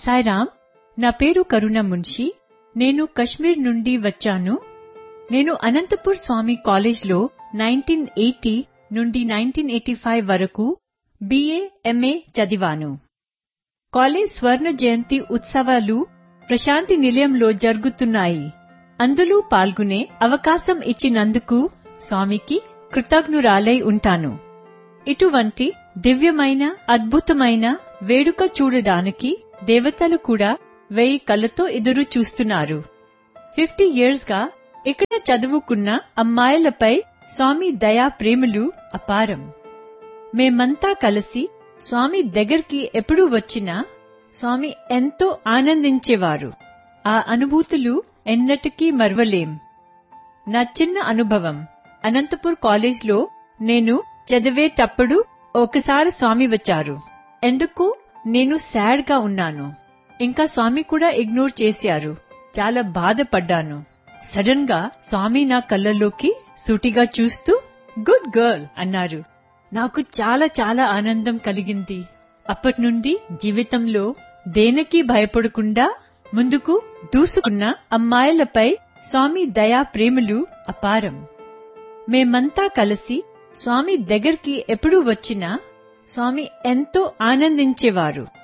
సాయిరామ్ నా పేరు కరుణ మున్షి నేను కశ్మీర్ నుండి వచ్చాను నేను అనంతపూర్ స్వామి కాలేజ్లో నైన్టీన్ ఎయిటీ నుండి నైన్టీన్ ఎయిటీ ఫైవ్ వరకు బిఏ ఎంఏ చదివాను కాలేజ్ స్వర్ణ జయంతి ఉత్సవాలు ప్రశాంతి నిలయంలో జరుగుతున్నాయి అందులో పాల్గొనే అవకాశం ఇచ్చినందుకు స్వామికి కృతజ్ఞురాలై ఉంటాను ఇటువంటి దివ్యమైన అద్భుతమైన వేడుక చూడడానికి దేవతలు కూడా వెయ్యి కళ్ళతో ఎదురు చూస్తున్నారు ఫిఫ్టీ ఇయర్స్ గా ఇక్కడ చదువుకున్న అమ్మాయిలపై స్వామి దయా ప్రేమలు అపారం మేమంతా కలిసి స్వామి దగ్గరికి ఎప్పుడు వచ్చినా స్వామి ఎంతో ఆనందించేవారు ఆ అనుభూతులు ఎన్నటికీ మరవలేం నా చిన్న అనుభవం అనంతపూర్ కాలేజ్లో నేను చదివేటప్పుడు ఒకసారి స్వామి వచ్చారు ఎందుకు నేను సాడ్ గా ఉన్నాను ఇంకా స్వామి కూడా ఇగ్నోర్ చేశారు చాలా బాధపడ్డాను సడన్ గా స్వామి నా కళ్ళలోకి సూటిగా చూస్తూ గుడ్ గర్ల్ అన్నారు నాకు చాలా చాలా ఆనందం కలిగింది అప్పటి నుండి జీవితంలో దేనికి భయపడకుండా ముందుకు దూసుకున్న అమ్మాయిలపై స్వామి దయా ప్రేమలు అపారం మేమంతా కలిసి స్వామి దగ్గరికి ఎప్పుడు వచ్చినా స్వామి ఎంతో ఆనందించేవారు